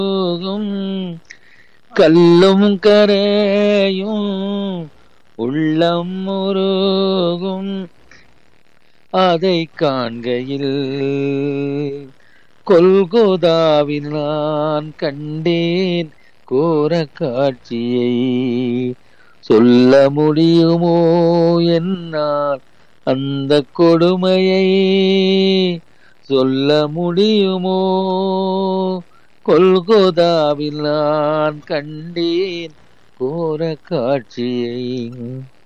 போகும் கல்லும் கரையும் உள்ளம் முருகும் அதை காண்கையில் கொல்கோதாவில் நான் கண்டேன் கோர காட்சியை சொல்ல முடியுமோ என்னால் அந்த கொடுமையை சொல்ல முடியுமோ கொல்கோதாவில் நான் கண்டேன் கோர காட்சியை